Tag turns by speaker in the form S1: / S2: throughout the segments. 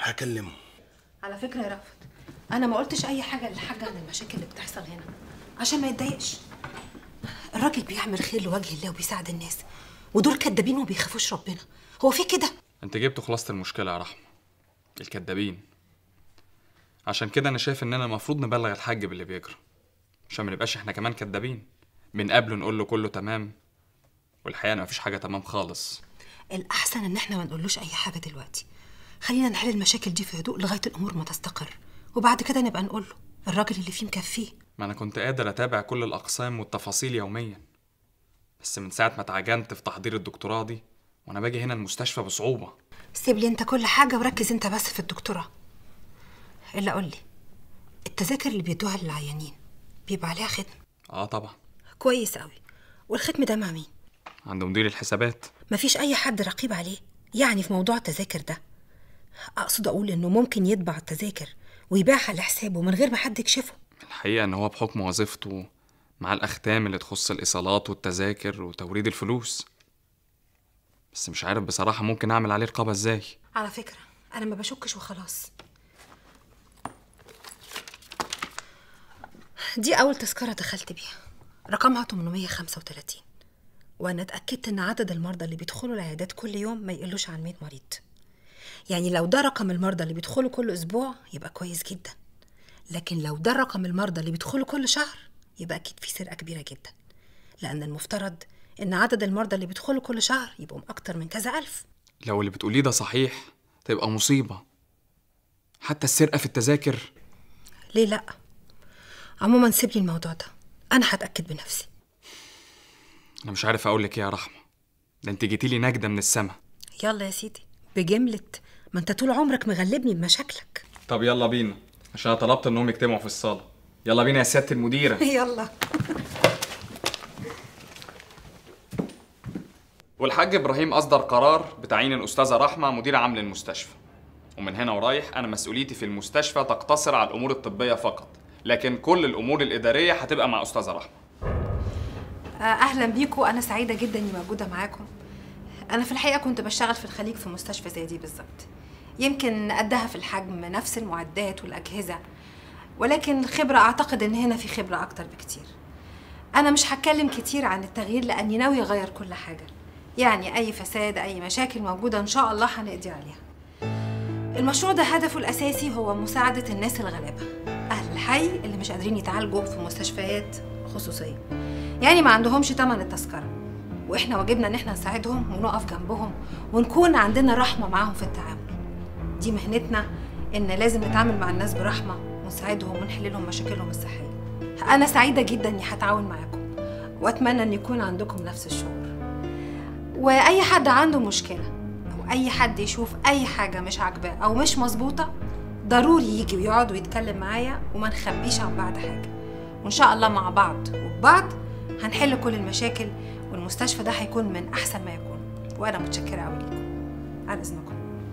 S1: هكلمه
S2: على فكره يا رأفت انا ما قلتش اي حاجه للحاج عن المشاكل اللي بتحصل هنا عشان ما يتضايقش الراجل بيعمل خير لوجه الله وبيساعد الناس ودول كدابين وما بيخافوش ربنا هو في كده
S3: انت جبت خلاصة المشكلة يا رحمة الكدابين عشان كده انا شايف اننا المفروض نبلغ الحاج باللي بيجرى عشان ما نبقاش احنا كمان كدابين من قبله نقول له كله تمام والحقيقة إن مفيش حاجة تمام خالص
S2: الاحسن ان احنا ما نقولوش اي حاجه دلوقتي خلينا نحل المشاكل دي في هدوء لغايه الامور ما تستقر وبعد كده نبقى نقول له الراجل اللي فيه مكفيه
S3: ما انا كنت قادر اتابع كل الاقسام والتفاصيل يوميا بس من ساعة ما اتعجنت في تحضير الدكتوراه دي وانا باجي هنا المستشفى بصعوبة
S2: سيب لي انت كل حاجه وركز انت بس في الدكتوراه الا قول لي التذاكر اللي بيدوها للعيانين بيبقى عليها ختم
S3: اه طبعا
S2: كويس قوي والختم ده مع مين
S3: عند مدير الحسابات
S2: مفيش اي حد رقيب عليه يعني في موضوع التذاكر ده اقصد اقول انه ممكن يطبع التذاكر ويبيعها لحسابه من غير ما حد يكشفه
S3: الحقيقة ان هو بحكم وظيفته مع الاختام اللي تخص الايصالات والتذاكر وتوريد الفلوس بس مش عارف بصراحة ممكن اعمل عليه رقابة ازاي
S2: على فكره انا ما بشكش وخلاص دي اول تذكره دخلت بيها رقمها 835 وانا اتاكدت ان عدد المرضى اللي بيدخلوا العيادات كل يوم ما يقلوش عن 100 مريض يعني لو ده رقم المرضى اللي بيدخلوا كل اسبوع يبقى كويس جدا لكن لو ده رقم المرضى اللي بيدخلوا كل شهر يبقى اكيد في سرقه كبيره جدا لان المفترض ان عدد المرضى اللي بيدخلوا كل شهر يبقوا اكتر من كذا الف
S3: لو اللي بتقوليه ده صحيح تبقى مصيبة حتى السرقة في التذاكر
S2: ليه لا عموما سيب لي الموضوع ده انا هتاكد بنفسي
S3: انا مش عارف اقولك ايه يا رحمة ده انت جيتيلي نجدة من السما
S2: يلا يا سيدي بجملة ما انت طول عمرك مغلبني بمشاكلك
S3: طب يلا بينا عشان انا طلبت انهم يجتمعوا في الصالة يلا بينا يا سيادة المديرة
S2: يلا
S3: والحاج ابراهيم اصدر قرار بتعيين الاستاذه رحمه مدير عام للمستشفى ومن هنا ورايح انا مسؤوليتي في المستشفى تقتصر على الامور الطبيه فقط لكن كل الامور الاداريه هتبقى مع استاذه رحمه
S2: آه، اهلا بيكم انا سعيده جدا اني موجوده معاكم انا في الحقيقه كنت بشتغل في الخليج في مستشفى زي دي بالظبط يمكن قدها في الحجم نفس المعدات والاجهزه ولكن خبره اعتقد ان هنا في خبره اكتر بكتير انا مش هتكلم كتير عن التغيير لاني ناوي اغير كل حاجه يعني اي فساد اي مشاكل موجوده ان شاء الله هنقضي عليها المشروع ده هدفه الاساسي هو مساعده الناس الغلابه اهل الحي اللي مش قادرين يتعالجوا في مستشفيات خصوصيه يعني ما عندهمش تمن التذكره واحنا واجبنا ان احنا نساعدهم ونقف جنبهم ونكون عندنا رحمه معاهم في التعامل دي مهنتنا ان لازم نتعامل مع الناس برحمه ونساعدهم ونحل لهم مشاكلهم الصحيه انا سعيده جدا اني هتعاون معاكم واتمنى ان يكون عندكم نفس الشعور واي حد عنده مشكله او اي حد يشوف اي حاجه مش عاجباه او مش مظبوطه ضروري يجي ويقعد ويتكلم معايا وما نخبيش عن بعض حاجه وان شاء الله مع بعض وببعض هنحل كل المشاكل والمستشفى ده هيكون من احسن ما يكون وانا متشكره قوي ليكم على اذنكم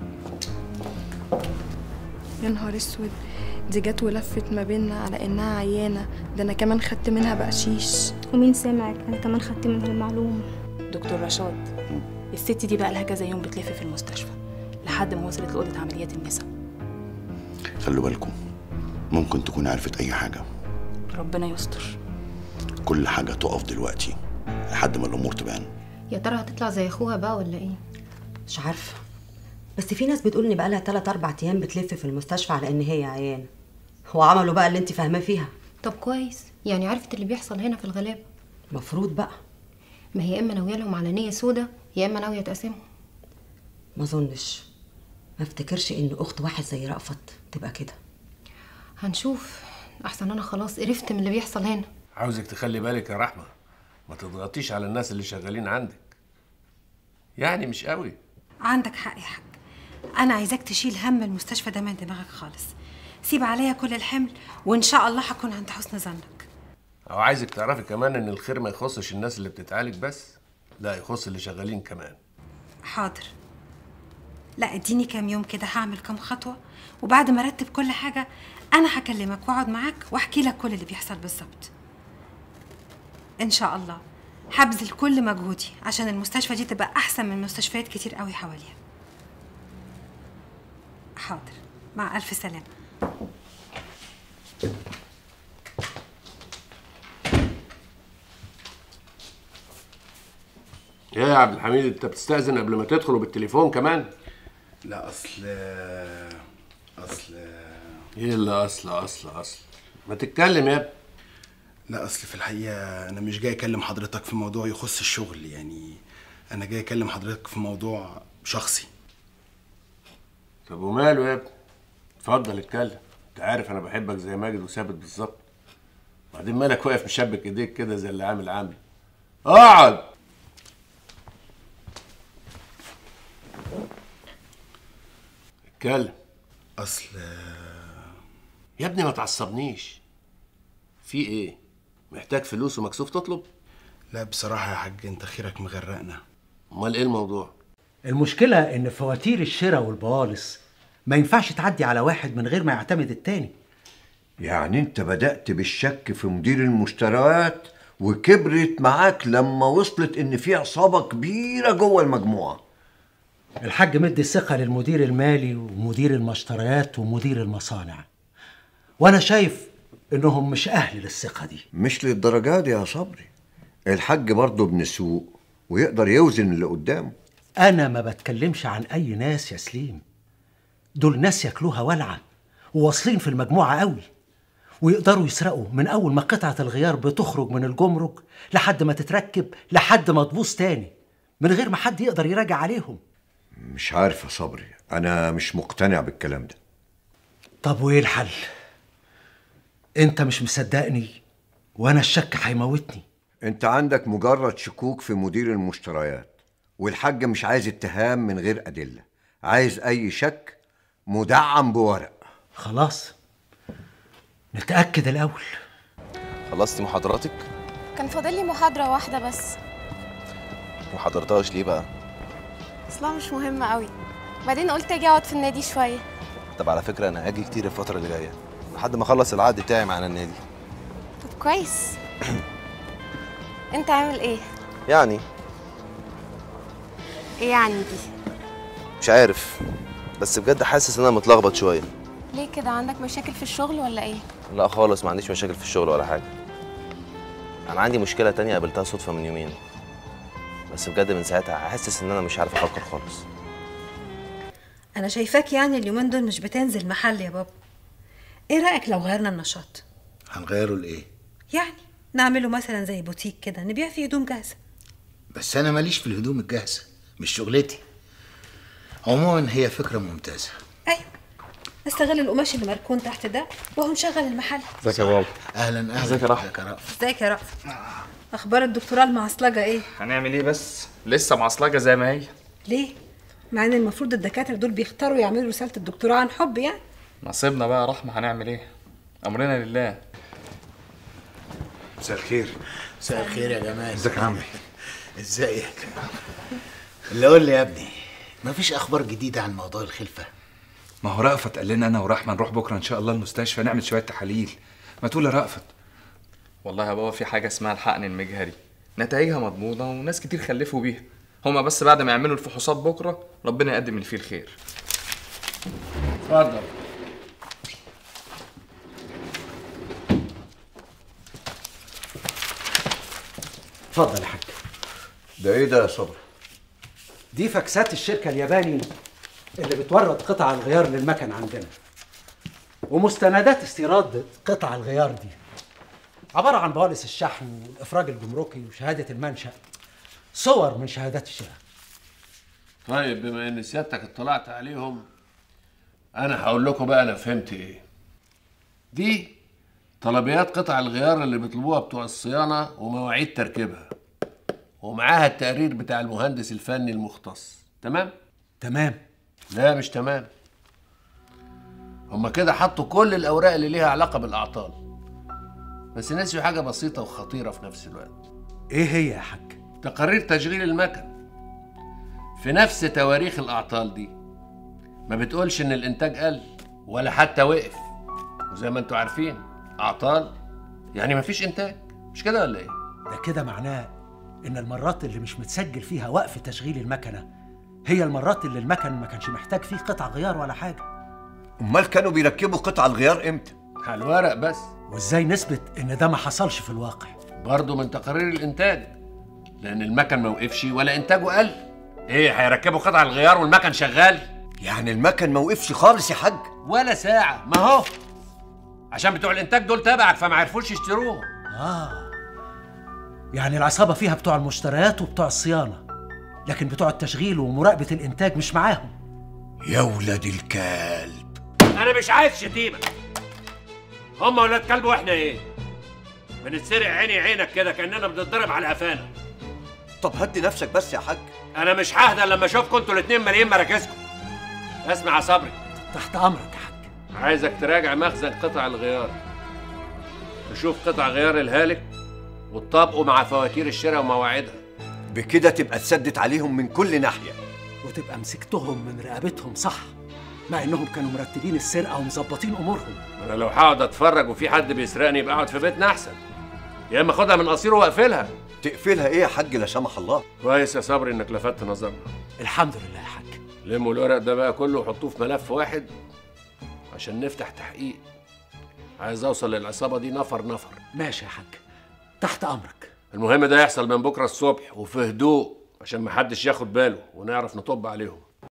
S4: يا نهار اسود دي جت ولفت ما بينا على انها عيانه ده انا كمان خدت منها بقشيش
S5: ومين سامعك انا كمان خدت منها المعلومه
S6: دكتور رشاد الست دي بقى لها كذا يوم بتلف في المستشفى لحد ما وصلت لأوضة عمليات النساء
S1: خلوا بالكم ممكن تكون عرفت اي حاجه
S6: ربنا يستر
S1: كل حاجه تقف دلوقتي لحد ما الامور تبان
S7: يا ترى هتطلع زي اخوها بقى ولا ايه
S8: مش عارفه بس في ناس بتقول ان بقالها 3 4 ايام بتلف في المستشفى على ان هي عيانه هو عملوا بقى اللي انت فاهماه فيها
S7: طب كويس يعني عرفت اللي بيحصل هنا في الغلاب
S8: المفروض بقى
S7: ما هي يا اما ناويه لهم على نيه سودا يا اما ناويه تقسمهم
S8: ما اظنش ما افتكرش ان اخت واحد زي رأفت تبقى كده
S7: هنشوف احسن انا خلاص قرفت من اللي بيحصل هنا
S9: عاوزك تخلي بالك يا رحمة ما تضغطيش على الناس اللي شغالين عندك يعني مش قوي
S2: عندك حق يا حاج انا عايزاك تشيل هم المستشفى ده من دماغك خالص سيب عليا كل الحمل وان شاء الله هكون عند حسن ظنك
S9: او عايزك تعرفي كمان ان الخير ما يخصش الناس اللي بتتعالج بس لا يخص اللي شغالين كمان
S2: حاضر لا اديني كام يوم كده هعمل كام خطوه وبعد ما ارتب كل حاجه انا هكلمك واقعد معاك واحكي لك كل اللي بيحصل بالظبط ان شاء الله هبذل كل مجهودي عشان المستشفى دي تبقى احسن من مستشفيات كتير قوي حواليها حاضر مع الف سلامه
S9: ايه يا عبد الحميد انت بتستأذن قبل ما تدخل وبالتليفون كمان
S10: لا اصل اصل
S9: ايه اللي اصل اصل اصل ما تتكلم يا ابني
S10: لا اصل في الحقيقه انا مش جاي اكلم حضرتك في موضوع يخص الشغل يعني انا جاي اكلم حضرتك في موضوع شخصي
S9: طب وماله يا ابني اتفضل اتكلم انت عارف انا بحبك زي ماجد وثابت بالظبط بعدين مالك واقف مشبك ايديك كده زي اللي عامل عامل اقعد اتكلم
S10: اصل
S9: يا ابني ما تعصبنيش في ايه محتاج فلوس ومكسوف تطلب
S10: لا بصراحه يا حاج انت خيرك مغرقنا
S9: امال ايه الموضوع
S11: المشكلة إن فواتير الشراء والبوالص ما ينفعش تعدي على واحد من غير ما يعتمد التاني
S12: يعني انت بدأت بالشك في مدير المشتريات وكبرت معاك لما وصلت ان في عصابة كبيرة جوه المجموعة
S11: الحاج مدي الثقة للمدير المالي ومدير المشتريات ومدير المصانع وأنا شايف إنهم مش أهل للثقة دي
S12: مش للدرجة دي يا صبري الحاج برضه ابن سوق ويقدر يوزن اللي قدامه
S11: أنا ما بتكلمش عن أي ناس يا سليم دول ناس ياكلوها ولعة وواصلين في المجموعة قوي ويقدروا يسرقوا من أول ما قطعة الغيار بتخرج من الجمرك لحد ما تتركب لحد ما تبوظ تاني من غير ما حد يقدر يراجع عليهم
S12: مش عارف يا صبري انا مش مقتنع بالكلام ده
S11: طب وإيه الحل؟ أنت مش مصدقني وأنا الشك هيموتني
S12: انت عندك مجرد شكوك في مدير المشتريات والحاج مش عايز اتهام من غير أدلة عايز أي شك مدعم بورق
S11: خلاص نتأكد الأول
S13: خلصتي محاضراتك
S14: كان فاضل لي محاضرة واحدة بس
S13: ما حضرتهاش ليه بقى
S14: اصلها مش مهمة قوي بعدين قلت اجي اقعد في النادي شوية
S13: طب على فكره انا هاجي كتير الفتره اللي جايه لحد ما اخلص العقد بتاعي معانا النادي
S14: طب كويس انت عامل ايه
S13: يعني
S14: ايه يعني دي
S13: مش عارف بس بجد حاسس ان انا متلخبط شويه
S14: ليه كده عندك مشاكل في الشغل ولا ايه
S13: لا خالص ما عنديش مشاكل في الشغل ولا حاجه انا عندي مشكله تانية قابلتها صدفه من يومين بس بجد من ساعتها حاسس ان انا مش عارف افكر خالص
S2: انا شايفاك يعني اليومين دول مش بتنزل محل يا بابا ايه رايك لو غيرنا النشاط
S15: هنغيره لايه
S2: يعني نعمله مثلا زي بوتيك كده نبيع فيه هدوم جاهزه
S15: بس انا ماليش في الهدوم الجاهزه مش شغلتي عموما هي فكره ممتازه
S2: نستغل القماش اللي مركون تحت ده وهو نشغل المحل
S3: ازيك يا بابا
S15: اهلا اهلا
S3: ازيك يا رحمة؟
S15: ازيك يا رأفت
S2: ازيك يا رأفت اخبار الدكتوراه المعصلجه ايه
S3: هنعمل ايه بس لسه معصلجه زي ما هي
S2: ليه مع ان المفروض الدكاتره دول بيختاروا يعملوا رساله الدكتوراه عن حب يعني
S3: نصيبنا بقى يا رحمه هنعمل ايه امرنا لله
S10: مساء الخير
S15: مساء الخير يا جمال
S10: ازيك يا عمي
S15: ازيك اللي قول لي يا ابني مفيش اخبار جديده عن موضوع الخلفه
S16: ما هو رأفت قال لنا انا ورحمه نروح بكره ان شاء الله المستشفى نعمل شويه تحاليل ما تقول يا رأفت
S3: والله يا بابا في حاجه اسمها الحقن المجهري نتائجها مضمونه وناس كتير خلفوا بيها هما بس بعد ما يعملوا الفحوصات بكره ربنا يقدم اللي فيه الخير
S9: اتفضل
S11: اتفضل يا حاج
S12: ده ايه ده يا صبري
S11: دي فاكسات الشركة الياباني اللي بتورد قطع الغيار للمكن عندنا ومستندات استيراد قطع الغيار دي عبارة عن بوالص الشحن والإفراج الجمركي وشهادة المنشأ صور من شهادات الشراء
S9: طيب بما ان سيادتك اطلعت عليهم انا هقول لكم بقى انا فهمت ايه دي طلبيات قطع الغيار اللي بيطلبوها بتوع الصيانه ومواعيد تركيبها ومعاها التقرير بتاع المهندس الفني المختص تمام
S11: تمام
S9: لا مش تمام هما كده حطوا كل الاوراق اللي ليها علاقه بالاعطال بس نسيوا حاجه بسيطه وخطيره في نفس الوقت
S11: ايه هي يا حاج
S9: تقارير تشغيل المكن في نفس تواريخ الاعطال دي ما بتقولش ان الانتاج قل ولا حتى وقف وزي ما انتوا عارفين اعطال يعني مفيش انتاج مش كده ولا ايه
S11: ده كده معناه إن المرات اللي مش متسجل فيها وقف تشغيل المكنة هي المرات اللي المكن ما كانش محتاج فيه قطع غيار ولا حاجة
S12: امال كانوا بيركبوا قطع الغيار امتى
S9: على الورق بس
S11: وازاي نثبت ان ده ما حصلش في الواقع
S9: برضه من تقارير الانتاج لان المكن ما وقفش ولا انتاجه قل ايه هيركبوا قطع الغيار والمكن شغال
S12: يعني المكن ما وقفش خالص يا حاج
S9: ولا ساعه ما هو عشان بتوع الانتاج دول تبعك فما عرفوش يشتروهم
S11: اه يعني العصابه فيها بتوع المشتريات وبتوع الصيانه لكن بتوع التشغيل ومراقبه الانتاج مش معاهم
S12: يا ولاد الكلب
S9: انا مش عايز شتيمه هم ولاد كلب واحنا ايه بنتسرق عيني عينك كده كاننا بنتضرب على قفانا
S12: طب هدي نفسك بس يا حاج
S9: انا مش ههدى لما اشوفكم انتوا الاتنين مالين مراكزكم اسمع يا صبري
S11: تحت امرك يا حاج
S9: عايزك تراجع مخزن قطع الغيار تشوف قطع غيار الهالك وتطابقوا مع فواتير الشراء ومواعيدها
S12: بكده تبقى اتسدت عليهم من كل ناحيه
S11: وتبقى مسكتهم من رقبتهم صح مع انهم كانوا مرتبين السرقه ومظبطين امورهم
S9: انا لو هقعد اتفرج وفي حد بيسرقني يبقى اقعد في بيتنا احسن يا اما خدها من قصير واقفلها
S12: تقفلها ايه يا حاج لا سمح الله
S9: كويس يا صبري انك لفتت نظرنا
S11: الحمد لله يا حاج
S9: لموا الورق ده بقى كله وحطوه في ملف واحد عشان نفتح تحقيق عايز اوصل للعصابه دي نفر نفر
S11: ماشي يا حاج تحت امرك
S9: المهم ده يحصل من بكره الصبح وفي هدوء عشان محدش ياخد باله ونعرف نطب عليهم